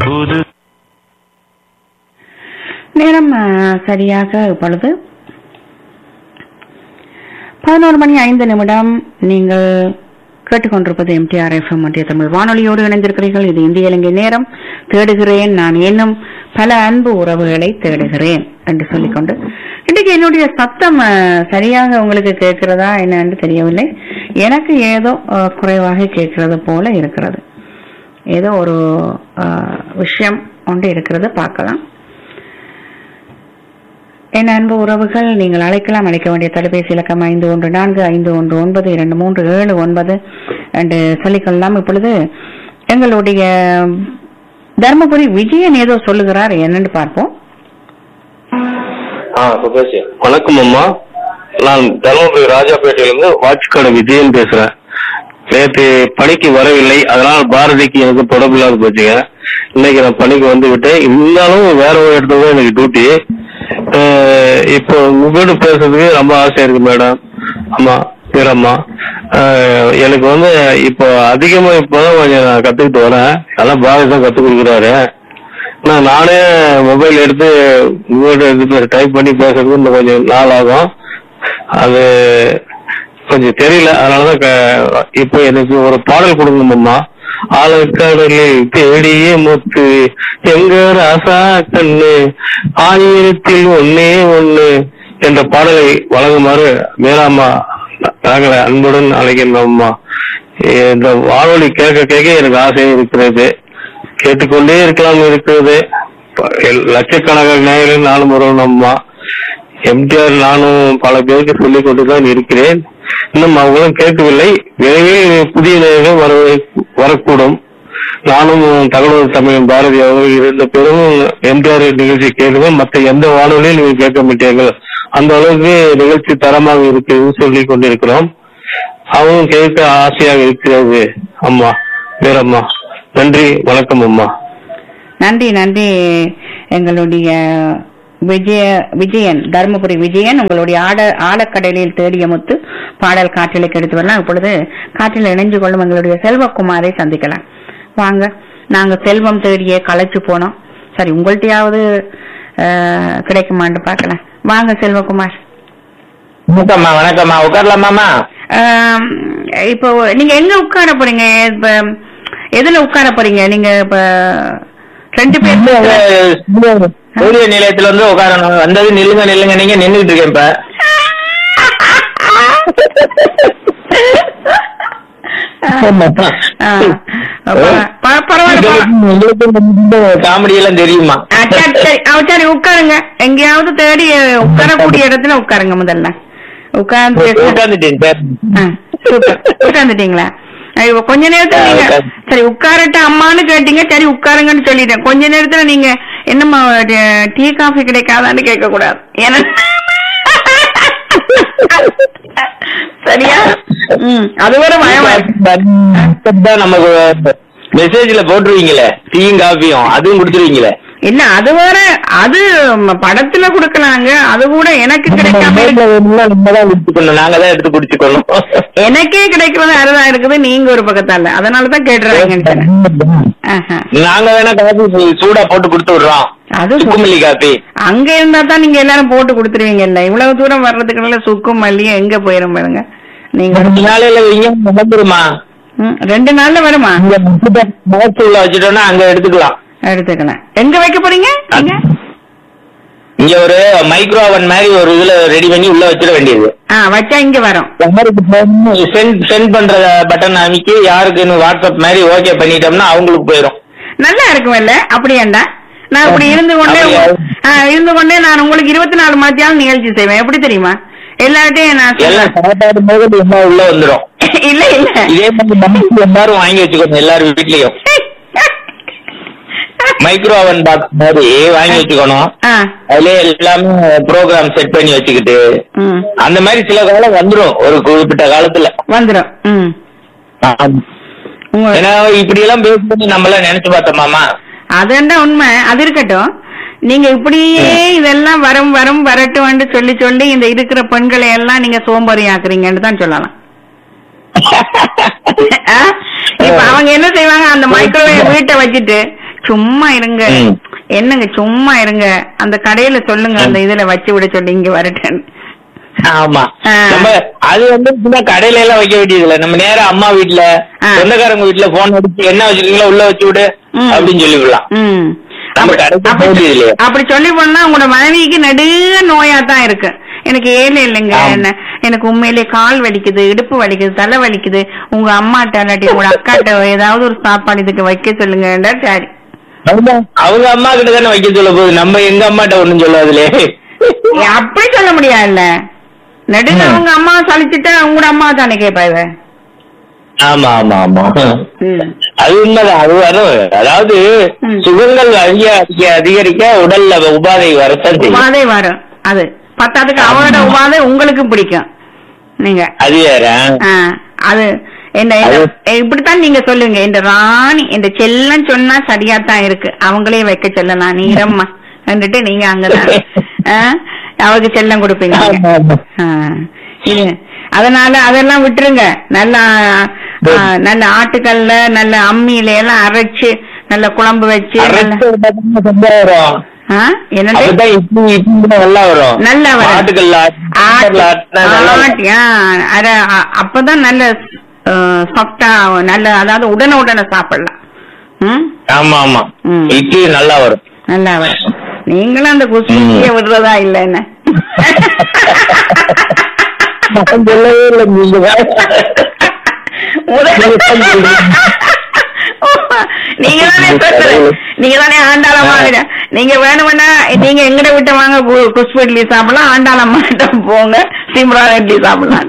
புது நேரம் ஆ, சரியாக இப்பொழுது பதினோரு மணி ஐந்து நிமிடம் நீங்கள் கேட்டுக்கொண்டிருப்பது எம்டிஆர் எஃப்எம் மத்திய தமிழ் வானொலியோடு இணைந்திருக்கிறீர்கள் இது இந்திய இலங்கை நேரம் தேடுகிறேன் நான் இன்னும் பல அன்பு உறவுகளை தேடுகிறேன் என்று சொல்லிக்கொண்டு இன்றைக்கு என்னுடைய சத்தம் ஆ, சரியாக உங்களுக்கு கேட்கிறதா என்னன்னு தெரியவில்லை எனக்கு ஏதோ ஆ, குறைவாக கேட்கிறது போல இருக்கிறது ஏதோ ஒரு ஆ, விஷயம் ஒன்று இருக்கிறது பார்க்கலாம் என் அன்பு உறவுகள் நீங்கள் அழைக்கலாம் அழைக்க வேண்டிய தொலைபேசி இலக்கம் ஐந்து ஒன்று நான்கு ஐந்து ஒன்று ஒன்பது இரண்டு மூன்று ஏழு ஒன்பது என்று சொல்லிக்கொள்ளலாம் இப்பொழுது எங்களுடைய தர்மபுரி விஜயன் ஏதோ சொல்லுகிறார் என்னன்னு பார்ப்போம் ஆ சுபேஷ் வணக்கம் அம்மா நான் தருமபுரி ராஜாப்பேட்டையிலிருந்து வாட்ச்காடு விஜயன் பேசுறேன் நேற்று பணிக்கு வரவில்லை அதனால் பாரதிக்கு எனக்கு தொடர்பு இல்லாத போச்சுங்க இன்னைக்கு நான் பணிக்கு வந்து விட்டேன் இருந்தாலும் வேற ஒரு இடத்துல தான் எனக்கு டியூட்டி இப்போ உங்களோட பேசுறதுக்கு ரொம்ப ஆசையா இருக்கு மேடம் ஆமா வீரம்மா அஹ், எனக்கு வந்து இப்போ அதிகமா இப்போதான் கொஞ்சம் நான் கத்துக்கிட்டு வரேன் அதெல்லாம் பாரதி தான் கத்துக் கொடுக்குறாரு நான் நானே மொபைல் எடுத்து உங்களோட இது டைப் பண்ணி பேசுறதுக்கு இன்னும் கொஞ்சம் நாள் ஆகும் அது கொஞ்சம் தெரியல அதனாலதான் க- இப்போ எனக்கு ஒரு பாடல் கொடுங்கம்மா ஆழக்கடலில் தேடிய முத்து எங்க ராசா கண்ணு ஆயிரத்தில் ஒன்னே ஒண்ணு என்ற பாடலை வழங்குமாறு மேலாமா நாங்கள் அன்புடன் அழைக்கின்றோம்மா இந்த வானொலி கேட்க கேட்க எனக்கு ஆசை இருக்கிறது கேட்டுக்கொண்டே இருக்கலாம் இருக்கிறது ப- எல்- லட்சக்கணக்கான நேயர்கள் நானும் வரணும்மா எம்டிஆர் நானும் பல பேருக்கு சொல்லிக் கொண்டுதான் இருக்கிறேன் இன்னும் அவங்களும் கேட்கவில்லை விரைவில் புதிய நேயர்கள் வர வரக்கூடும் நானும் தகவல் தமிழ் பாரதி அவர்கள் இருந்த பெரும் எம்டிஆர் நிகழ்ச்சி கேட்குவேன் மற்ற எந்த வானொலியும் நீங்கள் கேட்க மாட்டீர்கள் அந்த அளவுக்கு நிகழ்ச்சி தரமாக இருக்கிறது சொல்லிக் கொண்டிருக்கிறோம் அவங்க கேட்க ஆசையாக இருக்கிறது அம்மா வேறம்மா நன்றி வணக்கம் அம்மா நன்றி நன்றி எங்களுடைய விஜய விஜயன் தருமபுரி விஜயன் உங்களுடைய ஆட ஆழக்கடலில் தேடிய முத்து பாடல் காற்றிலுக்கு எடுத்து வரலாம் இப்பொழுது காற்றில் இணைஞ்சு கொள்ளும் எங்களுடைய செல்வகுமாரை சந்திக்கலாம் வாங்க நாங்க செல்வம் தேடியே களைச்சு போனோம் சரி உங்கள்கிட்டயாவது அஹ், கிடைக்குமான்னு பார்க்கலாம் வாங்க செல்வகுமார் வணக்கம்மா வணக்கம்மா உட்காரலாமாமா ஆம், இப்போ நீங்க எங்க உட்கார போறீங்க இப்ப எதுல உட்கார போறீங்க நீங்க இப்ப ரெண்டு பேர் சூரிய நிலையத்துல வந்து உட்காரணும் வந்தது நில்லுங்க நில்லுங்க நீங்க நின்னுட்டு இருக்கேன் இப்ப ஆ, ப- ப- பரவாயில்ல பரவா- காமெடி எல்லாம் தெரியுமா ஆ, சரி சரி ஆ, சரி உட்காருங்க எங்கேயாவது தேடி உட்காரக்கூடிய இடத்துல உட்காருங்க முதல்ல உட்கார்ந்து உட்காந்துட்டேன் சார் ஆ, சூப்பர் உட்கார்ந்துட்டீங்களா ஐயோ, கொஞ்ச நேரத்துல ஆ, நீங்க உட்கார்ந்து. சரி உட்காரட்ட அம்மான்னு கேட்டீங்க சரி உட்காருங்கன்னு சொல்லிட்டேன் கொஞ்ச நேரத்துல நீங்க என்னம்மா ட- டீ காஃபி கிடைக்காதான்னு கேட்க கூடாது ஏன்னா சரியா ம் அது வர பயமா இருக்கு தான் நமக்கு மெசேஜ்ல போட்டுருவீங்களே டீயும் காஃபியும் அதுவும் கொடுத்துருவீங்களே இல்ல அது வேற அது ம, படத்துல குடுக்கலாங்க அது கூட எனக்கு கிடைக்காம இருக்கு. எடுத்துக்கணும் நாங்க தான் எடுத்து குடிச்சுக்கணும் எனக்கே கிடைக்கிறது அறுதா இருக்குது நீங்க ஒரு பக்கத்தால அதனாலதான் கேட்டுறாங்கன்னு ஆஹா. நாங்க வேணா காஃபி சூடா போட்டு கொடுத்து விடுறோம் அது சு- சுக்குமல்லி காஃபி அங்க இருந்தா தான் நீங்க எல்லாரும் போட்டு கொடுத்துருவீங்கல்ல இவ்வளவு தூரம் வர்றதுக்குள்ள சுக்கும் மல்லியும் எங்க போயிரும் பாருங்க நீங்க ரெண்டு நாளையில இங்க நடந்துருமா ம், ரெண்டு நாள்ல வருமா இங்க உள்ள வச்சுட்டோம்னா அங்க எடுத்துக்கலாம் எடுத்துக்கலாம் எங்க வைக்க போறீங்க நீங்க இங்க ஒரு மைக்ரோ ஓவன் மாதிரி ஒரு இதுல ரெடி பண்ணி உள்ள வச்சிட வேண்டியது ஆ வச்சா இங்க வரும் சென்ட் சென்ட் பண்ற பட்டன் அமைக்கி யாருக்குன்னு வாட்ஸ்அப் மாதிரி ஓகே பண்ணிட்டோம்னா அவங்களுக்கு போயிடும் நல்லா இருக்கும்ல அப்படியாண்டா நான் இப்படி இருந்து கொண்டே அப்படியா? ஆ, இருந்து கொண்டே நான் உங்களுக்கு இருபத்தி நாலு மத்தியானம் நிகழ்ச்சி செய்வேன் எப்படி தெரியுமா எல்லார்ட்டையும் நான் எல்லாம் சொல்லுவேன். சாப்பாடு போது எல்லாம் உள்ள வந்துரும் இல்ல இல்ல இதே மாதிரி நமக்கு எல்லாரும் வாங்கி வச்சுக்கணும் எல்லாரும் வீட்லயும் மைக்ரோ ஓவன் பாக்ஸ் மாதிரி வாங்கி வச்சுக்கணும் ஆ, அதுலயே எல்லாமே ப்ரோக்ராம் செட் பண்ணி வச்சுக்கிட்டு ம், அந்த மாதிரி சில காலம் வந்துரும் ஒரு குறிப்பிட்ட காலத்துல வந்துரும் ம். உங்க- ஏன்னா இப்படி எல்லாம் பேசுறது நம்ம எல்லாம் நினைச்சு பார்த்தோமாமா அதுண்டா உண்மை அது இருக்கட்டும் நீங்க இப்படியே இதெல்லாம் வரும் வரும் வரட்டும்னு சொல்லி சொல்லி இந்த இருக்கிற பெண்களை எல்லாம் நீங்க சோம்பேறி ஆக்குறீங்கன்னு தான் சொல்லலாம் ஆ? இப்ப அவங்க என்ன செய்வாங்க அந்த மைக்ரோவேவ் வீட்டை வச்சுட்டு சும்மா இருங்க ம். என்னங்க சும்மா இருங்க அந்த கடையில சொல்லுங்க அந்த இதுல வச்சு விட சொல்லி இங்க வரட்டேன் ஆமா ஆ. நம்ம அது வந்து சும்மா கடையில எல்லாம் வைக்க வேண்டியது இல்ல நம்ம நேரா அம்மா வீட்ல ஆ. சொந்தக்காரங்க வீட்ல போன் அடிச்சு என்ன வச்சிருக்கீங்களோ உள்ள வச்சு விடு ம். அப்படின்னு சொல்லிவிடலாம் ம். நம்ம அப்படி- கடைக்கு அப்படி- போக வேண்டியதில்லையே. அப்படி சொல்லி போனா உங்களோட மனைவிக்கு நெடுக நோயா தான் இருக்கு எனக்கு ஏழு இல்லைங்க ஆமா. என்ன எனக்கு உண்மையிலே கால் வலிக்குது இடுப்பு வலிக்குது தலை வலிக்குது உங்க அம்மாட்ட இல்லாட்டி உங்க அக்காட்ட ஏதாவது ஒரு சாப்பாடு இதுக்கு வைக்க சொல்லுங்க டாடி அவங்க அவங்க அம்மா கிட்ட தானே வைக்க சொல்ல போகுது நம்ம எங்க அம்மாட்ட ஒண்ணும் சொல்லாதுலே அப்படி சொல்ல முடியாதுல்ல நெடுக ம். அவங்க அம்மா சலிச்சுட்டா உங்களோட அம்மா தானே கேப்பா இவ ஆமா ஆமா ஆமா ம். அது உண்மைதான் அது வரும் அதாவது ம். சுகங்கள் அதிக அதிக அதிகரிக்க உடல்ல உபாதை வரத்தான் செய்யும் உபாதை வரும் அது பத்தாதுக்கு அவரோட ஆமா. உபாதை உங்களுக்கு பிடிக்கும் நீங்க அது வேற ஆ, அது என்ன அது- இப்படித்தான் நீங்க சொல்லுங்க இந்த ராணி இந்த செல்லம் சொன்னா சரியா தான் இருக்கு அவங்களே வைக்க சொல்லலாம் நீ இரம்மா வந்துட்டு நீங்க அங்கதான் ஆ, அவருக்கு செல்லம் கொடுப்பீங்க நீங்க. ஆமா, ஆமா. ஆ, இது அதனால அதெல்லாம் விட்டுருங்க நல்ல ஆ, நல்ல ஆட்டுக்கல்ல நல்ல அம்மியில எல்லாம் அரைச்சு நல்ல குழம்பு வச்சு நல்ல- அரைச்சு விட்டாதான் சரியா வரும் ஆ, என்னது அப்பதான் இட்லி இட்லி கூட நல்லா வரும் நல்லா வரும். ஆட்டுக்கல்ல ஆட்டுக்கல்ல ஆட்டினா நல்லா வரும். ஆட்டி, ஆ, அத அ- அப்பதான் நல்ல சாஃப்டா நல்ல அதாவது உடனே உடனே சாப்பிடலாம் ம் ஆமா ஆமா ம். இட்லி நல்லா வரும் நல்லா வரும் நீங்களும் அந்த குஸ்திய விடுறதா இல்ல என்ன நான் சொல்லவே இல்லை நீங்க வேற. நீங்க தானே சொன்னது நீங்க தானே ஆண்டாளம்மா விட- நீங்க வேணும்னா நீங்க எங்கட விட்ட வாங்க கு- குஷ்பு இட்லி சாப்பிடலாம் ஆண்டாளம்மா கிட்ட போங்க சிம்ரான் இட்லி சாப்பிடலாம்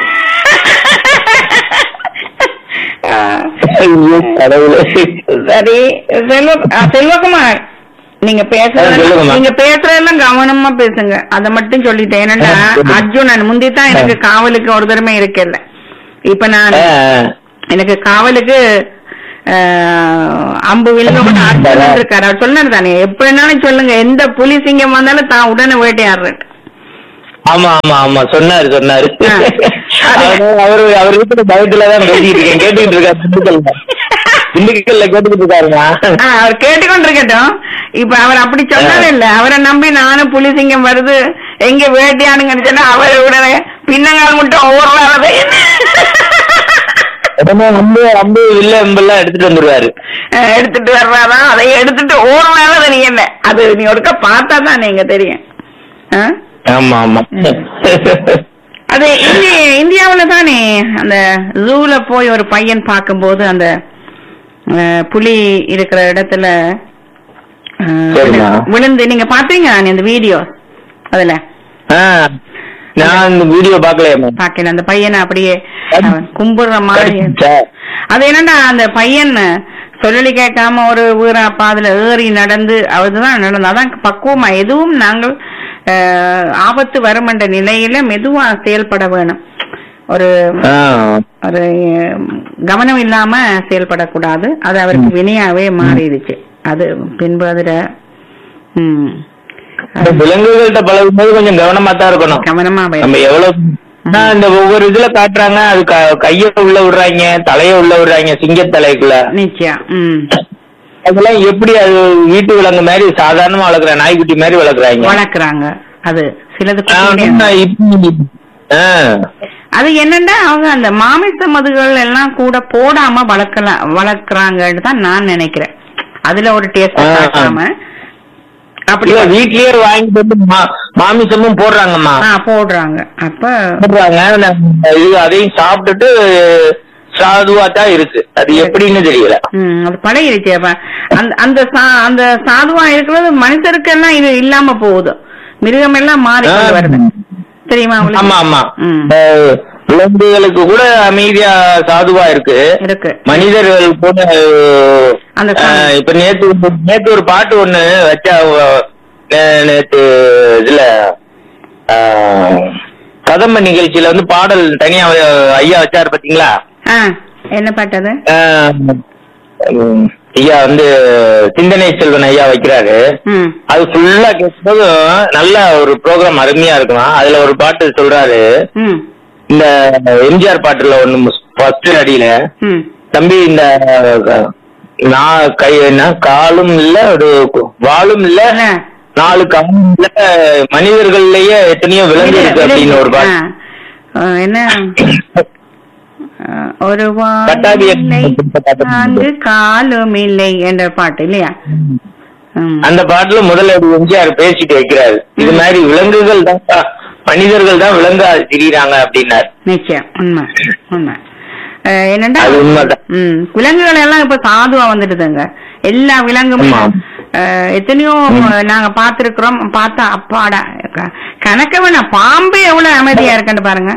ஆ. ஐயோ, கடவுளே சரி செல்வ ஆ, செல்வகுமார் நீங்க பேசுறது ஆ, சொல்லுங்கம்மா. நீங்க பேசுறதெல்லாம் கவனமா பேசுங்க அத மட்டும் சொல்லிட்டேன் என்னன்னா ஆ, சொல்லுங்க. அர்ஜுனன் முந்தி தான் எனக்கு ஆ. காவலுக்கு ஒரு தடவை இருக்கல இப்ப நான் ஆ, எனக்கு காவலுக்கு ஆ, அம்பு விழுங்க அர்ஜுனன் இருக்காரு அவர் சொன்னாரு தானே எப்படினாலும் சொல்லுங்க எந்த புலி சிங்கம் வந்தாலும் தான் உடனே வேட்டையாடுறேன் ஆமா ஆமா ஆமா சொன்னாரு சொன்னாரு ஆ. அவரு அவரு அவர் இருக்கிற பயத்துல தான் பேசிட்டு இருக்கேன் கேட்டுக்கிட்டு இருக்காரு திண்டுக்கல்ல திண்டுக்கல்ல கேட்டுக்கிட்டு இருக்காருங்க ஆ, அவர் கேட்டுக்கொண்டிருக்கட்டும் இப்ப அவர் அப்படி சொன்னது இல்ல அவரை நம்பி நானும் புலி சிங்கம் வருது எங்க வேட்டையானுங்கன்னு சொன்னா அவரை உடனே பின்னங்கால் மட்டும் ஓடுறாரு உடனே அம்பு அம்பு வில்ல அம்பெல்லாம் எடுத்துட்டு வந்துருவாரு எடுத்துட்டு வர்றாரா அதை எடுத்துட்டு ஓடுறாரு நீ என்ன அது நீ ஒருக்க பார்த்தா தான் நீங்க தெரியும் ஆ? ஆமா ஆமா அது இந்தி இந்தியாவுல தானே அந்த ஜூல போய் ஒரு பையன் பார்க்கும்போது அந்த அஹ், புலி இருக்கிற இடத்துல அஹ், சரிம்மா. விழுந்து நீங்க பாத்தீங்க அந்த வீடியோ அதுல ஆ, நான் இந்த வீடியோ பாக்கலையம்மா பாக்கல அந்த பையனை அப்படியே அவன் கும்பிடுற மாதிரி அது என்னன்னா அந்த பையன் சொல்லி கேட்காம ஒரு வீராப்பா அதுல ஏறி நடந்து அதுதான் நடந்து அதான் பக்குவமா எதுவும் நாங்கள் அஹ், ஆபத்து வரும் என்ற நிலையில மெதுவா செயல்பட வேணும் ஒரு ஆ, ஒரு அஹ், கவனம் இல்லாம செயல்படக்கூடாது அது அவருக்கு வினையாவே மாறிடுச்சு அது பின்பு அதுல ம் இந்த விலங்குகள்கிட்ட பழகும் போது கொஞ்சம் கவனமா தான் இருக்கணும் கவனமா வே- நம்ம எவ்வளவு நான் இந்த ஒவ்வொரு இதுல காட்டுறாங்க அது க- கைய உள்ள விடுறாங்க தலைய உள்ள விடுறாங்க சிங்கத்தலைக்குள்ள நிச்சயம் ம் அதெல்லாம் எப்படி அது வீட்டு விலங்கு மாதிரி சாதாரணமா வளர்க்குற நாய்க்குட்டி மாதிரி வளர்க்குறாங்க வளர்க்குறாங்க அது சிலது ஆ, குட்டியிலே- இப்ப- ஆ. அது என்னன்னா அவங்க அந்த மாமிச மதுகள் எல்லாம் கூட போடாம வளர்க்கலாம் வளர்க்கறாங்கன்னு தான் நான் நினைக்கிறேன் அதுல ஒரு டேஸ்ட் ஆ, ஆ. காட்டாம அப்படி இல்ல வீட்லயே வாங்கிட்டு வந்து மா- மாமிசமும் போடுறாங்கம்மா ஆ, போடுறாங்க அப்ப போடுறாங்க நம்ம இது அதையும் சாப்பிட்டுட்டு சாதுவா தான் இருக்கு அது எப்படின்னு தெரியல ம், அது பழகிருச்சு அப்ப அந்த அந்த சா- அந்த சாதுவா இருக்கிறது மனுஷருக்கெல்லாம் இது இல்லாம போகுது மிருகம் எல்லாம் மாறி கொண்டு ஆ. வருது தெரியுமா உங்களுக்கு? ஆமா ஆமா ம். அஹ், விலங்குகளுக்கு கூட அமைதியா சாதுவா இருக்கு இருக்கு மனிதர்கள் கூட அஹ், அந்த சா- அஹ், இப்ப நேத்து நேத்து ஒரு பாட்டு ஒண்ணு வச்சா அஹ், நே- நேத்து இதுல அஹ், கதம்ப நிகழ்ச்சியில வந்து பாடல் தனியா அஹ், ஐயா வச்சாரு பாத்தீங்களா ஆ, என்ன பாட்டது அஹ், உம், ஐயா வந்து சிந்தனை செல்வன் ஐயா வைக்கிறாரு ம் அது ஃபுல்லா கேட்கும்போது நல்ல ஒரு ப்ரோக்ராம் அருமையா இருக்கும் அதுல ஒரு பாட்டு சொல்றாரு ம் இந்த எம்ஜிஆர் பாட்டுல ஒண்ணு ஃபர்ஸ்ட் அடியில ம் தம்பி இந்த நான் கை என்ன காலும் இல்ல ஒரு வாலும் இல்ல என்ன? நாலு காலும் இல்ல மனிதர்கள்லயே எத்தனையோ விலங்கு இருக்கு அப்படின்னு ஒரு ஆ. பாட்டு ஆ, என்ன ஆ, ஒரு கட்டாதி வானில்லை நான்கு காலும் இல்லை என்ற பாட்டு இல்லையா ம். அந்த பாட்டுல முதல்ல எம்ஜிஆர் பேசிட்டு வைக்கிறாரு இது மாதிரி விலங்குகள் தான் மனிதர்கள் தான் விலங்கா திரியிறாங்க அப்படின்னாரு நிச்சயம் உண்மை உண்மை அஹ், என்னண்டா அது உண்மைதான். ம் விலங்குகள் எல்லாம் இப்ப சாதுவா வந்துடுதுங்க எல்லா விலங்குமே ஆமா. அஹ், எத்தனையோ நாங்க பார்த்திருக்கிறோம் பார்த்தா அப்பாடா க- கணக்க வேணாம் பாம்பு எவ்வளவு அமைதியா இருக்குன்னு பாருங்க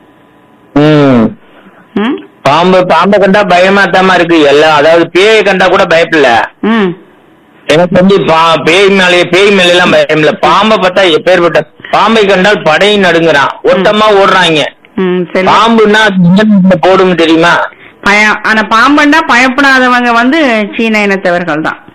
ம் ம் பாம்பு பாம்பை கண்டா பயமா தாமா இருக்கு எல்லாம் அதாவது பேயை கண்டா கூட பயப்படல ம் எனக்கு வந்து பா- பேய் மேலே பேய் மேல எல்லாம் பயம் இல்ல பாம்பை பார்த்தா எப்பேற்பட்ட பாம்பை கண்டால் படையை நடுங்குறான் ஒட்டமா ஓடுறாங்க ம் சரி பாம்புன்னா அது போடும் தெரியுமா பயம் ஆனா பாம்பண்டா பயப்படாதவங்க வந்து சீன இனத்தவர்கள் தான்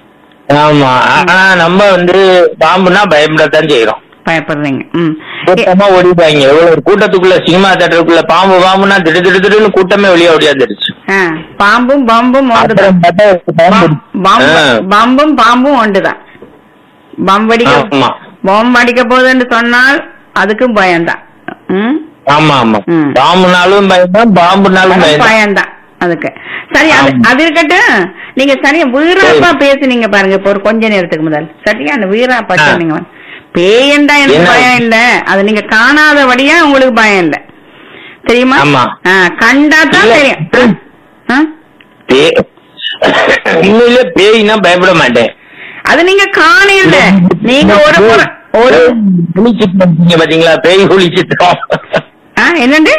ஆமா ஆனா நம்ம வந்து பாம்புன்னா பயப்படத்தான் செய்யறோம் பயப்படுறீங்க ம் எ- கூட்டமா ஓடிப்பாங்க எவ்வளவு ஒரு கூட்டத்துக்குள்ள சினிமா தேட்டருக்குள்ள பாம்பு பாம்புன்னா திடு திடு திடுன்னு கூட்டமே வெளியே ஓடியாந்துருச்சு ஆ, பாம்பும் பாம்பும் ஒன்றுதான் அப்புறம் பார்த்தா ஒரு பாம்பு பம்- பாம்பு- ஆ. பாம்பும் பாம்பும் ஒன்றுதான் பாம்பு அடிக்க ஆமா பாம்பு அடிக்க போகுதுன்னு சொன்னால் அதுக்கும் பயம்தான் ம்? ஆமா ஆமா ம். பாம்புனாலும் பயம்தான் பாம்புனாலும் அதுக்கும் பயம்தான் பயம்தான் அதுக்கு சரி அது ஆமா. அது இருக்கட்டும் நீங்க சரியா வீராப்பா பேசுனீங்க பாருங்க இப்போ ஒரு கொஞ்ச நேரத்துக்கு முதல் சரியா அந்த வீராப்பா ஆ. சொன்னீங்க பேயண்டா எனக்கு என்ன? பயம் இல்ல அது நீங்க காணாதபடியா உங்களுக்கு பயம் இல்ல தெரியுமா ஆமா. ஆ, கண்டா தான் இல்ல. தெரியும் ஆ? ஆ? பே- உண்மையிலே பேய்னா பயப்பட மாட்டேன் அது நீங்க காணையில நீங்க ஒரு புற- ஒரு புலி சித்திரம் இருக்கீங்க பாத்தீங்களா பேய் ஒளி சித்திரம் ஆ, என்னண்டு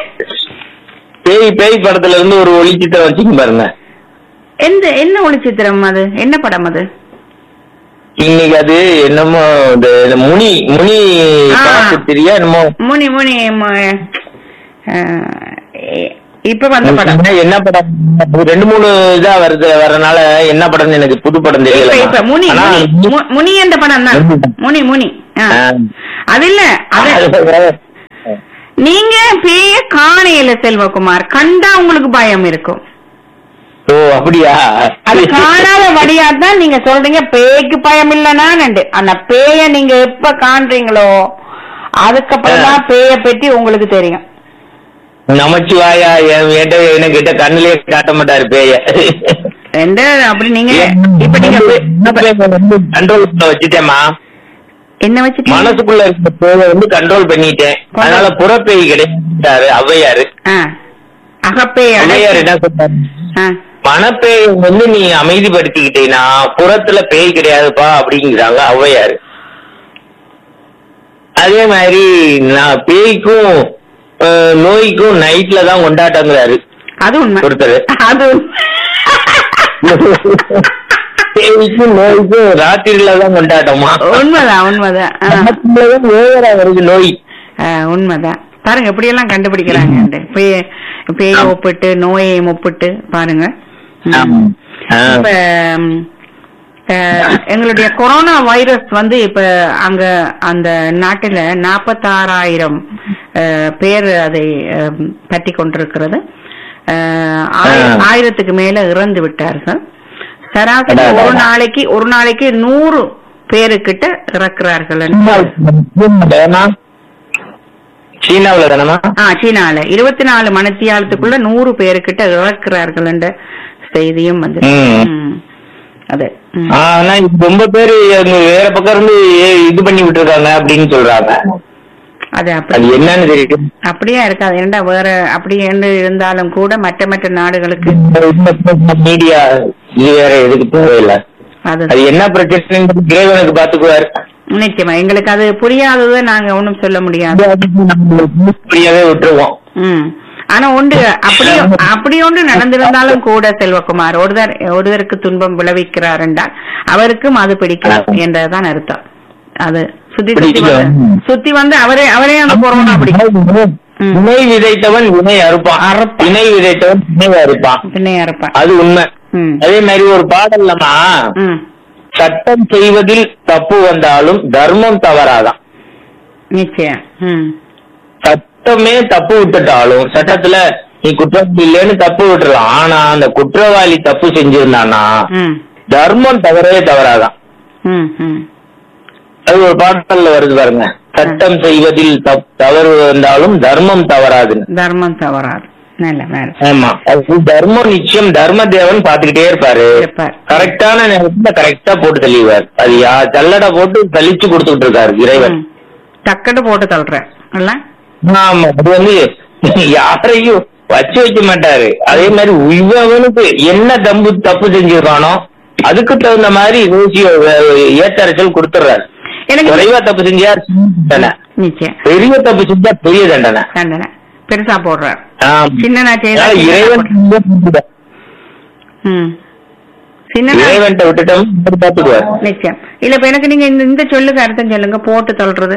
பேய் பேய் படத்துல இருந்து ஒரு ஒளி சித்திரம் வச்சுங்க பாருங்க எந்த என்ன ஒளிச்சித்திரம் அது என்ன படம் அது இன்னைக்கு அது என்னமோ இந்த இந்த முனி முனி ஆ. காசு தெரியா என்னமோ முனி முனி மு- ஆ, எ- இப்ப வந்த படம் என்ன- என்ன படம் ஒரு ரெண்டு மூணு இதா வருது வரனால என்ன படம்னு எனக்கு புது படம் இப்ப தெரியல இப்ப முனி ஆனா, முனி மு- முனி என்ற படம் தான் முனி. முனி முனி ஆ. ஆ. அது இல்ல அது அது- நீங்க பேய காணையில செல்வகுமார் கண்டா உங்களுக்கு பயம் இருக்கும் ஓ அப்படியா அது காணாத வழியா தான் நீங்க சொல்றீங்க பேய்க்கு பயம் இல்லனா நண்டு அந்த பேய நீங்க எப்ப காண்றீங்களோ அதுக்கப்புறம் தான் பேய பற்றி உங்களுக்கு தெரியும் நமச்சிவாயா என் என்கிட்ட என்கிட்ட கண்ணுலயே காட்ட மாட்டாரு பேய எந்த அப்படி நீங்க இப்ப நீங்க பே- இப்ப கண்ட்ரோல் பண்ண வச்சுட்டேமா என்ன வச்சுட்டீங்க மனசுக்குள்ள இருக்க பேய வந்து கண்ட்ரோல் பண்ணிட்டேன் அதனால புறப்பேய் கிடையாது ஔவையாரு ஆ. அகப்பேய் ஔவையார் அடக்கி- என்ன சொன்னாரு ஆ. மனப்பேய் வந்து நீ அமைதிப்படுத்திக்கிட்டீனா புறத்துல பேய் கிடையாதுப்பா அப்படிங்கிறாங்க ஔவையாரு அதே மாதிரி நான் பேய்க்கும் அஹ், நோய்க்கும் நைட்ல தான் கொண்டாட்டங்கிறாரு அது உண்மை ஒருத்தர் அது உண்மை. பேய்க்கும் நோய்க்கும் ராத்திரில தான் கொண்டாட்டமா உண்மைதான் உண்மைதான் ஆ. ராத்திரிலதான் ஓவரா வருது நோய் ஆ, உண்மைதான் பாருங்க எப்படி எல்லாம் கண்டுபிடிக்கிறாங்க பேய பேய ஆமா. ஒப்பிட்டு நோயை ஒப்பிட்டு பாருங்க ம். ஆமா. ஆ. இப்ப ம், அஹ், எங்களுடைய கொரோனா வைரஸ் வந்து இப்ப அங்க அந்த நாட்டுல நாற்பத்தாறாயிரம் பேர் அதை அஹ், பற்றி கொண்டிருக்கிறது அஹ், ஆய- ஆ. ஆயிரத்துக்கு மேல இறந்து விட்டார்கள் சராசரி அடா, அடா, ஒரு அடா. நாளைக்கு ஒரு நாளைக்கு நூறு பேருக்கிட்ட இறக்குறார்கள் தானா? சீனாவுல தானமா ஆ சீனால இருபத்தி நாலு மணித்தியாலத்துக்குள்ள நூறு பேருக்கிட்ட இறக்குறார்கள் என்ற செய்தியும் வந்து ம். அது ம். ஆனா இப்ப ரொம்ப பேரு அங்க வேற பக்கம் இருந்து ஏ- இது பண்ணி விட்டுருக்காங்க அப்படின்னு சொல்றாங்க அது அது அப்படி என்னன்னு தெரியும் அப்படியே இருக்காது ஏன்டா வேற அப்படி என்று இருந்தாலும் கூட மற்ற மற்ற நாடுகளுக்கு மீடியா இது வேற எதுக்கு தேவையில்லை அது அது என்ன பிரச்சனை இறைவனுக்கு பாத்துக்குவாரு நிச்சயமா எங்களுக்கு அது புரியாதது நாங்க ஒண்ணும் சொல்ல முடியாது ஃப்ரீயாவே விட்டுருவோம் ம் ஆனா ஒன்று அப்படி அப்படி ஒன்று நடந்திருந்தாலும் கூட செல்வகுமார் ஒருதர் ஒருவருக்கு துன்பம் விளைவிக்கிறார் என்றால் அவருக்கும் அது பிடிக்கும் என்றதான் அர்த்தம் அது சுத்தி சுத்தி வந்து பிடிக்கும். சுத்தி வந்து அவரே அவரே அந்த கொரோனா பிடிக்கும் ம். வினை விதைத்தவன் வினை அறுப்பான் அறுப்பான். வினை விதைத்தவன் வினை அறுப்பான் பின்னையா இருப்பான் அது உண்மை ம் அதே மாதிரி ஒரு பாடல்லமா ம் சட்டம் செய்வதில் தப்பு வந்தாலும் தர்மம் தவறாதான் நிச்சயம் ம் சட்டமே தப்பு விட்டுட்டாலும் சட்டத்துல நீ குற்றவாளி இல்லைன்னு தப்பு விட்டுறலாம் ஆனா அந்த குற்றவாளி தப்பு செஞ்சிருந்தானா ம் தர்மம் தவறவே தவறாதான் ம் ம் அது ஒரு பாடல்ல வருது பாருங்க சட்டம் செய்வதில் தப்- தவறு வந்தாலும் தர்மம் தவறாதுன்னு தர்மம் தவறாது நல்ல மேல ஆமா அது தர்மம் நிச்சயம் தர்ம தேவன் பாத்துக்கிட்டே இருப்பாரு இருப்பார். கரெக்டான நேரத்துல கரெக்டா போட்டு தள்ளிடுவார் அது யா ஜல்லடை போட்டு தள்ளிச்சு கொடுத்துட்டு இருக்காரு இறைவன் ம். டக்குன்னு போட்டு தள்ளுற இல்ல ஆமா அது வந்து யாரையும் வச்சு வைக்க மாட்டாரு அதே மாதிரி இவனுக்கு என்ன தம்பு தப்பு செஞ்சிருக்கானோ அதுக்கு தகுந்த மாதிரி ஊசி ஏத்தரைச்சல் கொடுத்துறாரு எனக்கு குறைவா தப்பு செஞ்சா சின்ன தண்டனை நிச்சயம் பெரிய தப்பு செஞ்சா பெரிய தண்டனை தண்டனை பெருசா போடுறார் ஆமா. சின்னனா செய்தா அதனால சின்னனா இறைவன் போடுறார். ம் சின்னனா இறைவன்ட்ட விட்டுட்டோம் அவர் பாத்துக்குவார் நிச்சயம் இல்ல இப்ப எனக்கு நீங்க இந்த இந்த சொல்லுக்கு அர்த்தம் சொல்லுங்க போட்டு தள்ளுறது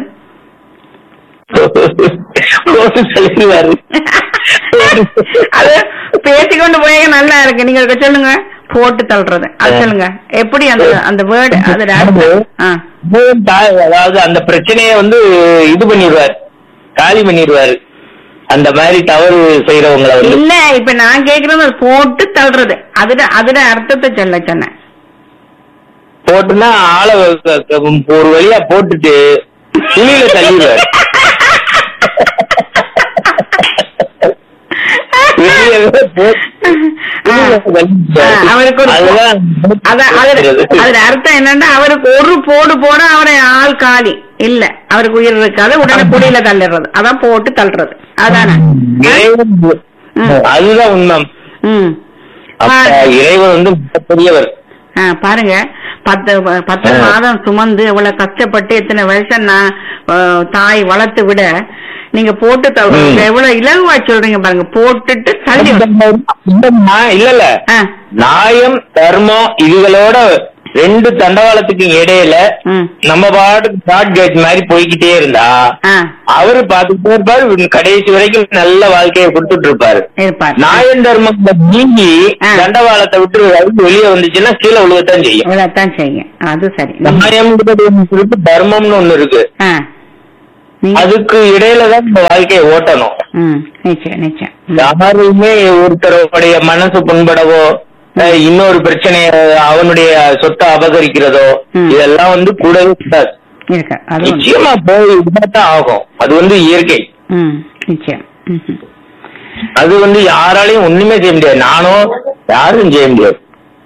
போட்டு தள்ளிடுவாரு அது பேசிக்கொண்டு போய் நல்லா இருக்கு நீங்க அதுக்கு சொல்லுங்க போட்டு தள்ளுறது அது ஆ. சொல்லுங்க எப்படி அந்த அந்த வேர்டு அது ஆ அதாவது அந்த பிரச்சனைய வந்து இது பண்ணிடுவார் காலி பண்ணிடுவாரு அந்த மாதிரி தவறு செய்யறவங்களை வந்து இல்ல இப்ப நான் கேக்குறது அது போட்டு தள்ளுறது அதுட அதுட அர்த்தத்தை சொல்ல சொன்னேன் போட்டுன்னா ஆளை க- க- ஒரு வழியா போட்டுட்டு துணியில தள்ளிடுவார் வெளியே போட்டு துணியில தள்ளிடுவார். ஆ, அவருக்கு ஒரு அதுதான் அத- அதுல அதுல அர்த்தம் என்னன்னா அவருக்கு ஒரு போடு போட அவரை ஆள் காலி இல்ல அவருக்கு உயிர் இருக்காது உடனே குடியில தள்ளிடுறது அதான் போட்டு தள்ளுறது அதானே இறைவன் ம். அதுதான் உண்மை ம் அப்ப பா- இறைவன் வந்து பெரியவர் ஆ, பாருங்க பத்து பத்து ஆ. மாதம் சுமந்து இவ்வளவு கஷ்டப்பட்டு இத்தனை வருஷம் நான் ஆ, தாய் வளர்த்து விட நீங்க போட்டு தள்ளுறீங்க ம். எவ்வளவு இலகுவா சொல்றீங்க பாருங்க போட்டுட்டு தள்ளி இல்லம்மா, இல்ல இல்ல ஆ, நியாயம் தர்மம் இதுகளோட ரெண்டு தண்டவாளத்துக்கு இடையில ம், நம்ம பாட்டுக்கு ஷார்ட் கேட் மாதிரி போய்கிட்டே இருந்தா ஆ, அவரு பாத்துக்கிட்டே இருப்பாரு கடைசி வரைக்கும் நல்ல வாழ்க்கையை கொடுத்துட்டு இருப்பாரு இருப்பார் நியாயம் தர்மம் நீங்கி ஆ. தண்டவாளத்தை விட்டு ரயில் வெளியே வந்துச்சுன்னா கீழே விழுகத்தான் செய்யும் இவ்வளவுதான் செய்யுங்க அது சரி நியாயம்ங்கிறது ஒண்ணு இருக்கு தர்மம்னு ஒண்ணு இருக்கு ஆ, நீங்க அதுக்கு இடையில தான் நம்ம வாழ்க்கையை ஓட்டணும் ம், நிச்சயம் நிச்சயம் ம். யாருமே ஒருத்தருடைய மனசு புண்படவோ அஹ், இன்னொரு பிரச்சனைய அவனுடைய சொத்தை அபகரிக்கிறதோ ம். இதெல்லாம் வந்து கூடவே கூடாது இருக்கு அது ஒண்ணு. நிச்சயமா போய் இதுதான் ஆகும் அது வந்து இயற்கை ம், நிச்சயம் ம்ஹும். அது வந்து யாராலையும் ஒண்ணுமே செய்ய முடியாது நானும் யாரும் செய்ய முடியாது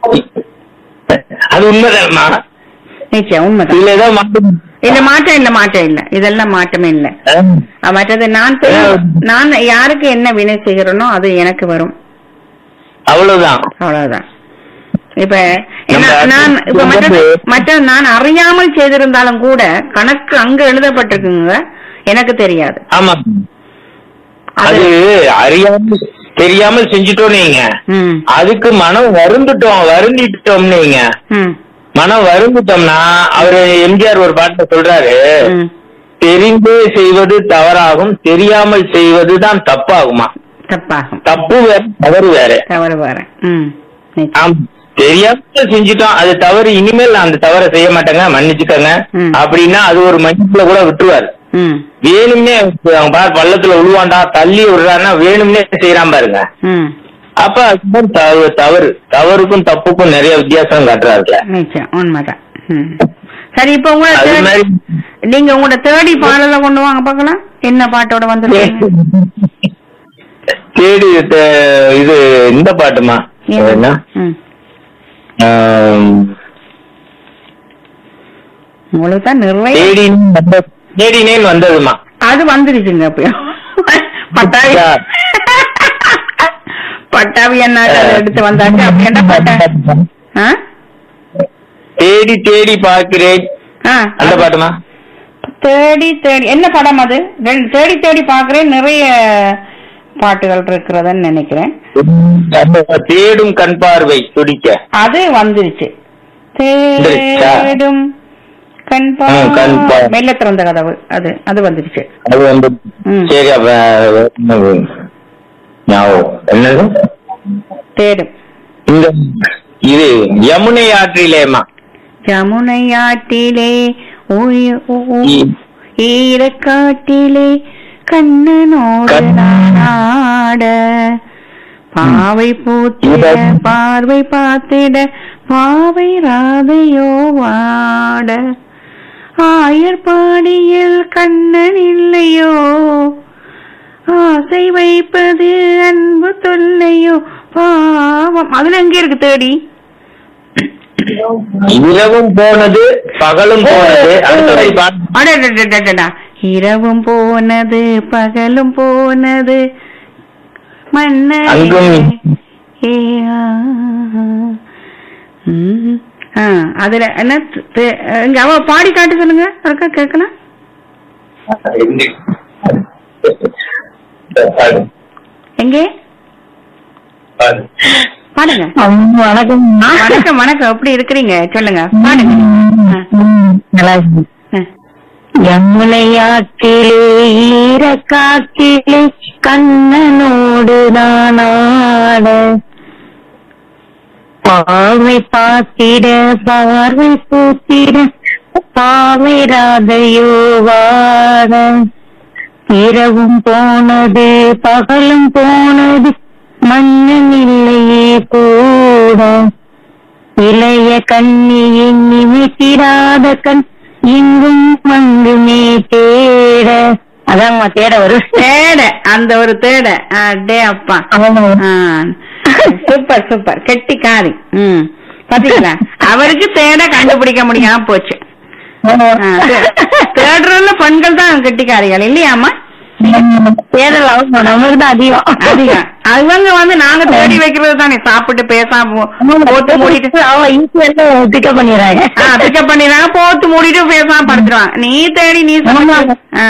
அது உண்மைதான்மா நிச்சயம் உண்மைதான் இதுல ஏதோ மாற்றம் இல்ல மாற்றம் இல்ல மாற்றம் இல்ல இதெல்லாம் மாற்றமே இல்ல அஹ், அஹ் மற்றது நான் செய்ய- நான் யாருக்கு என்ன வினை செய்கிறேனோ அது எனக்கு வரும் அவ்வளவுதான் அவ்வளவுதான் இப்ப நம்ம நான் நான் இப்ப மற்றது வந்து- மற்றது நான் அறியாமல் செய்திருந்தாலும் கூட கணக்கு அங்க எழுதப்பட்டிருக்குங்க எனக்கு தெரியாது ஆமா அது அறியாமல் தெரியாமல் செஞ்சுட்டோம் நீங்க ம் அதுக்கு மனம் வருந்துட்டோம் வருந்திட்டோம்னு வைங்க ம் மனம் வருந்துட்டோம்னா அவரு எம்ஜிஆர் ஒரு பாட்டுல சொல்றாரு ம் தெரிந்தே செய்வது தவறாகும் தெரியாமல் செய்வதுதான் தப்பாகுமா தப்பாகும் தப்பு வேற தவறு வேற தவறு வர ம் நிச்சயம். ஆம் தெரியாம செஞ்சுட்டோம் அது தவறு இனிமேல் நான் அந்த தவறை செய்ய மாட்டேங்க மன்னிச்சுக்கங்க ம். அப்படின்னா அது ஒரு மன்னிப்புல கூட விட்டுருவாரு ம் வேணும்னே அவன் பார் பள்ளத்துல விழுவான்டா தள்ளி விடுறான்னா வேணும்னே செய்யறான் பாருங்க ம் அப்ப அதுதான் தவறு தவறு தவறுக்கும் தப்புக்கும் நிறைய வித்தியாசம் காட்டுறாருல நிச்சயம் உண்மைதான் ம். சரி இப்ப உங்களை அது தேடி- மாதிரி நீங்க உங்களோட தேடி பாடல கொண்டு வாங்க பார்க்கலாம் என்ன பாட்டோட வந்திருக்கீங்க தேடி தே- இது இந்த பாட்டுமா என்ன ம். ஆம், உங்களுக்கு தான் நிறைய தேடி வந்த- தேடினேன் வந்ததுமா அது வந்துருச்சுங்க அப்பயும் பட்டாவி யா. பட்டாவி என்ன அதை எடுத்து வந்தாச்சு அப்படி என்ன பட்டா ஆ? தேடி தேடி பார்க்கிறேன் ஆ, அந்த பாட்டுமா தேடி தேடி என்ன படம் அது ரெண்டு தேடி தேடி பாக்குறேன் நிறைய பாட்டுகள் இருக்கிறதுன்னு நினைக்கிறேன் அந்த தேடும் கண் பார்வை துடிக்க அது வந்துருச்சு வந்துருச்சா? தேடும் கண் ம், கண் பா பா- மெல்ல திறந்த கதவு அது அது வந்துருச்சு அது வந்து ம். சரி அப்ப என்னது? ஞாபகம் என்னது தேடும் இந்த இது யமுனை ஆற்றிலேமா யமுனை ஆற்றிலே உய- உ- உ- இ- ஈரக்காட்டிலே கண்ணனோடு கண்- நாட பாவை பூத்திட பார்வை பார்த்திட பாவை ராதையோ வாட ஆயர்பாடியில் கண்ணன் இல்லையோ ஆசை வைப்பது அன்பு தொல்லையோ பாவம் அதுல எங்க இருக்கு தேடி இரவும் போனது பகலும் போனது அடுத்த வரி பாருங்க. அடடடடடடா. இரவும் போனது பகலும் போனது மன்ன அங்கும் ஏ, ஆ, ம். ஆ, அதுல என்ன தே- இங்க அவ பாடி காட்டு சொல்லுங்க இருக்கா கேட்கலாம் எங்கே பாடுங்க வணக்கம் வணக்கம் வணக்கம் எப்படி இருக்கிறீங்க சொல்லுங்க பாடுங்க ஆ, நல்லா ஆ. யமுனையாற்றிலே ஈரக்காற்றிலே கண்ணனோடு நானாட பாவை பார்த்திட பார்வை பூத்திட பாவை ராதையோ வாட இரவும் போனது பகலும் போனது மன்னன் இல்லையே கூட இளைய கண்ணியின் நிமித்திராத கண் இங்கும் அங்குமே தேட அதாம்மா தேட வரும் தேட அந்த ஒரு தேட அடே அப்பா ஆ. சூப்பர் சூப்பர் கெட்டி காரி ம் பாத்தீங்களா அவருக்கு தேட கண்டுபிடிக்க முடியாம போச்சு ஆ, தே- தேடுறதுல பெண்கள் தான் கெட்டிக்காரிகள் இல்லையாமா தேடல் அவசியம் நமக்கு தான் அதிகம் அதிகம் அவங்க வந்து நாங்க தேடி வைக்கிறது தானே சாப்பிட்டு பேசாம போட்டு மூடிட்டு அவ ஈஸியா பிக்கப் பண்ணிடுறாங்க பிக்கப் பண்ணிடுறாங்க போட்டு மூடிட்டு பேசாம படுத்துருவாங்க நீ தேடி நீ சமைச்சு ஆமா. ஆ.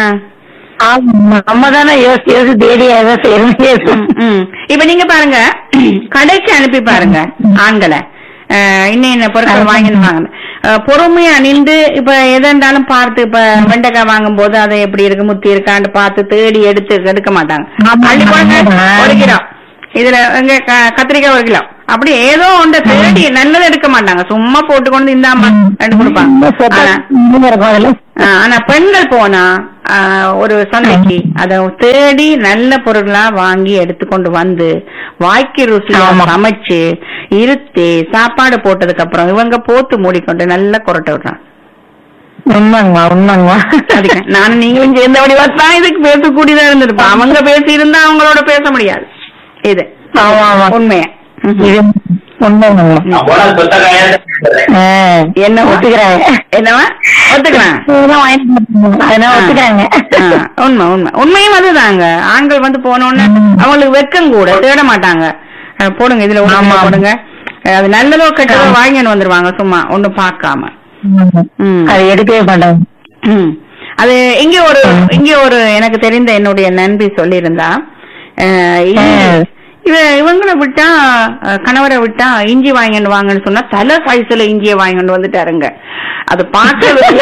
ஆமா, நம்ம தானே யோசிச்சு யோசிச்சு தேடி ஏதோ செய்யணும் ம், ம். இப்ப நீங்க பாருங்க கடைக்கு அனுப்பி பாருங்க ஆண்களை அஹ், இன்னும் என்ன பொருட்கள் வாங்கிட்டு வாங்க அஹ், பொறுமையா நின்று இப்ப எதாண்டாலும் பார்த்து இப்ப வெண்டைக்காய் வாங்கும் போது அதை எப்படி இருக்கு முத்தி இருக்கான்னு பார்த்து தேடி எடுத்து எடுக்க மாட்டாங்க ஆமா. அள்ளி போடுங்க ஆமா. ஒரு கிலோ இதுல எங்க க- கத்திரிக்காய் ஒரு கிலோ அப்படி ஏதோ ஒன்றை தேடி நல்லது எடுக்க மாட்டாங்க சும்மா போட்டு கொண்டு இந்தாமா ரெண்டு கொடுப்பாங்க ஆனா இருக்கும் அதுல ஆ, ஆனா பெண்கள் போனா ஆ, ஒரு சந்தைக்கு அத தேடி நல்ல பொருளா வாங்கி எடுத்துக்கொண்டு வந்து வாய்க்கு ருசியா ஆமா. சமைச்சு இருத்தி சாப்பாடு போட்டதுக்கு அப்புறம் இவங்க போத்து மூடிக்கொண்டு நல்லா கொரட்டை விடுறாங்க உண்மைங்கம்மா உண்மைங்கம்மா அதுக்கு நானும் நீங்களும் சேர்ந்தபடி தான் இதுக்கு பேசக்கூடியதா இருந்திருப்போம் அவங்க பேசி இருந்தா அவங்களோட பேச முடியாது இது ஆமா ஆமா உண்மையா ம்ஹும். இது உண்மைங்கம்மா போனா சொத்த காயாதான் ஆ, என்ன ஒத்துக்கிறாங்க என்னவா ஒத்துக்கலாம் இதெல்லாம் வாங்கிட்டு வந்தாங்க. அதெல்லாம் ஒத்துக்கிறாங்க ஆ, உண்மை உண்மை உண்மையும் அதுதாங்க ஆண்கள் வந்து போனோன்னு அவங்களுக்கு வெக்கம் கூட தேட மாட்டாங்க அஹ், போடுங்க இதுல ஒரு ஆமா. கிலோ போடுங்க அஹ், அது நல்லதோ கெட்டதோ வாங்கின்னு வந்துருவாங்க சும்மா ஒண்ணும் பார்க்காம ம். அது எடுக்கவே மாட்டாங்க ம். அது இங்க ஒரு இங்க ஒரு எனக்கு தெரிந்த என்னுடைய நண்பி சொல்லியிருந்தா அஹ், இ- ஆ. இவ இவங்கள விட்டா அஹ், கணவரை விட்டா இஞ்சி வாங்கிட்டு வாங்கன்னு சொன்னா தலை சைஸ்ல இஞ்சியை வாங்கிட்டு வந்துட்டாருங்க அது பார்க்கறது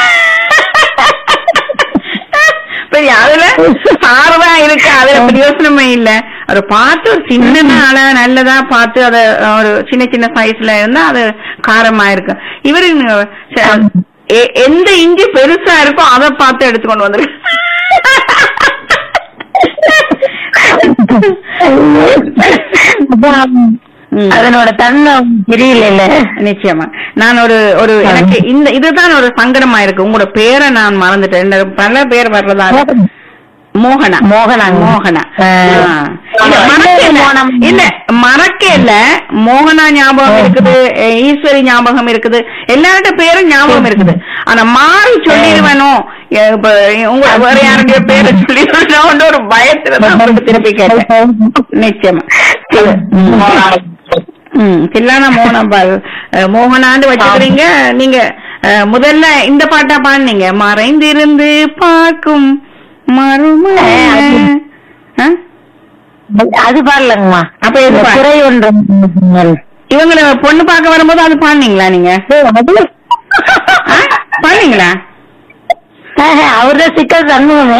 சரி அதுல ஆறுதா இருக்கு அதுல பிரயோசனமே இல்ல ஒரு பார்த்து ஒரு சின்னதா அழகா நல்லதா பார்த்து அத ஒரு சின்ன சின்ன சைஸ்ல இருந்தா அது காரமா இருக்கு இவரு ச- எ- எந்த இஞ்சி பெருசா இருக்கோ அதை பார்த்து எடுத்துக்கொண்டு வந்துரு ம். அதனோட தன்மை அவங்களுக்கு தெரியல இல்ல நிச்சயமா நான் ஒரு ஒரு எனக்கு இந்த இதுதான் ஒரு சங்கடமா இருக்கு உங்களோட பேரை நான் மறந்துட்டேன் இந்த பல பேர் வர்றதா மோகனா மோகனாங்க. மோகனா ஆ. ஆ. இல்ல, மறக்க இல்ல. மோகனம். இல்ல மறக்க இல்ல மோகனா ஞாபகம் இருக்குது அஹ் ஈஸ்வரி ஞாபகம் இருக்குது எல்லார்ட்ட பேரும் ஞாபகம் இருக்குது ஆனா மாறி சொல்லிடுவேனோ அஹ் இப்ப உங்க வேற யாருடைய பேரை சொல்லிடுவேனோன்ற ஒரு பயத்துல தான் உங்களுக்கு திருப்பி கேட்டேன் நிச்சயமா ம் தில்லானா மோகனா பாரு அஹ் மோகனாண்டு வச்சுக்கிறீங்க நீங்க அஹ், முதல்ல இந்த பாட்டா பாடுனீங்க மறைந்திருந்து பார்க்கும் மறுமண ஆ? அது பாடலங்கம்மா அப்ப இது பா- குறை ஒன்று இவங்கள பொண்ணு பார்க்க வரும்போது அது பாடுனீங்களா நீங்க ஆ? பாடுனீங்களா அவர்தான் சிக்கல் தண்ணுவமே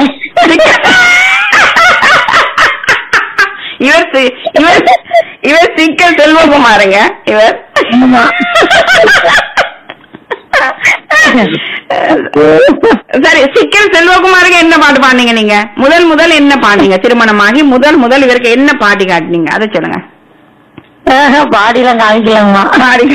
இவர் சி- இவர் இவர் சிக்கல் செல்வகுமாருங்க இவர் ஆமா. சரி சிக்கல் செல்வகுமாருக்கு என்ன பாட்டு பாடுனீங்க நீங்க முதல் முதல் என்ன பாடுனீங்க திருமணமாகி முதல் முதல் இவருக்கு என்ன பாட்டி காட்டுனீங்க அதை சொல்லுங்க பாடிலாம் காமிக்கலாமா பாடி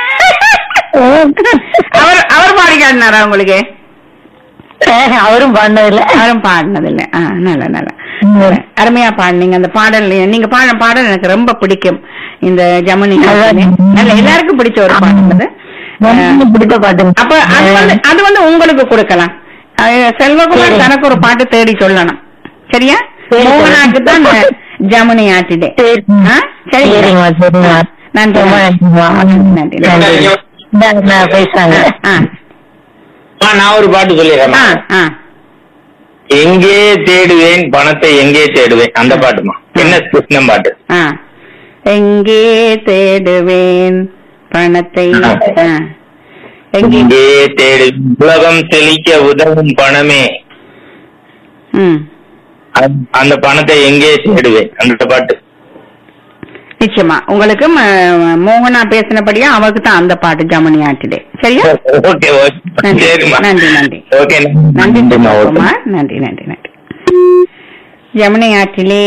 அவர் அவர் பாடி காட்டினாரா உங்களுக்கு அவரும் பண்ணதில்ல யாரும் பாடினது இல்ல ஆ, நல்ல நல்ல அருமையா பாடுனீங்க அந்த பாடல் நீங்க பாட பாடல் எனக்கு ரொம்ப பிடிக்கும் இந்த ஜமுனி அதான். நல்ல எல்லாருக்கும் பிடிச்ச ஒரு பாடல் அது ரொம்ப பிடித்த பாட்டு அப்ப அது வந்து அது வந்து உங்களுக்கு கொடுக்கலாம் அது செல்வகுமார் சரி. தனக்கு ஒரு பாட்டு தேடி சொல்லணும் சரியா சரி. மோகனாக்கு தான் இந்த ஜமுனி ஆட்டிடே சரி. ஆ? சரிங்களா? சரிம்மா சரிம்மா நன்றி ரொம்ப நன்றிம்மா. நன்றி நன்றி இந்தாங்க, நான் பேசுறாங்க ஆ, ஆ, நான் ஒரு பாட்டு ஆ, சொல்லிடுறேன் ஆ. எங்கே தேடுவேன் பணத்தை எங்கே தேடுவேன் அந்த பாட்டுமா என்ன கிருஷ்ணன் பாட்டு ஆ. எங்கே தேடுவேன் பணத்தை ஆ. எங்கே எங்கே தேடு உலகம் செழிக்க உதவும் பணமே ம் அந்த- அந்த பணத்தை எங்கே தேடுவேன் அந்த பாட்டு நிச்சயமா உங்களுக்கு ம- மோகனா பேசினபடியா அவருக்கு தான் அந்த பாட்டு ஜமுனி ஆட்டிடே சரியா ஓகே ஓகே நன்றி, சரிம்மா நன்றி, நன்றி. ஓகே நன்றி நன்றிம்மா ஓகே செல்வகுமார் நன்றி நன்றி நன்றி யமுனை ஆற்றிலே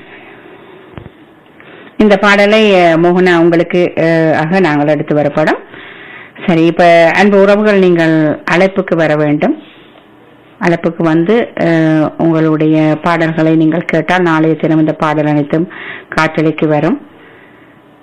இந்த பாடலை அஹ், மோகனா உங்களுக்கு அஹ், ஆக நாங்கள் எடுத்து வரப்படும் சரி இப்ப அன்பு உறவுகள் நீங்கள் அழைப்புக்கு வர வேண்டும் அழைப்புக்கு வந்து அஹ், உங்களுடைய பாடல்களை நீங்கள் கேட்டால் நாளைய தினம் இந்த பாடல் அனைத்தும் காற்றலைக்கு வரும்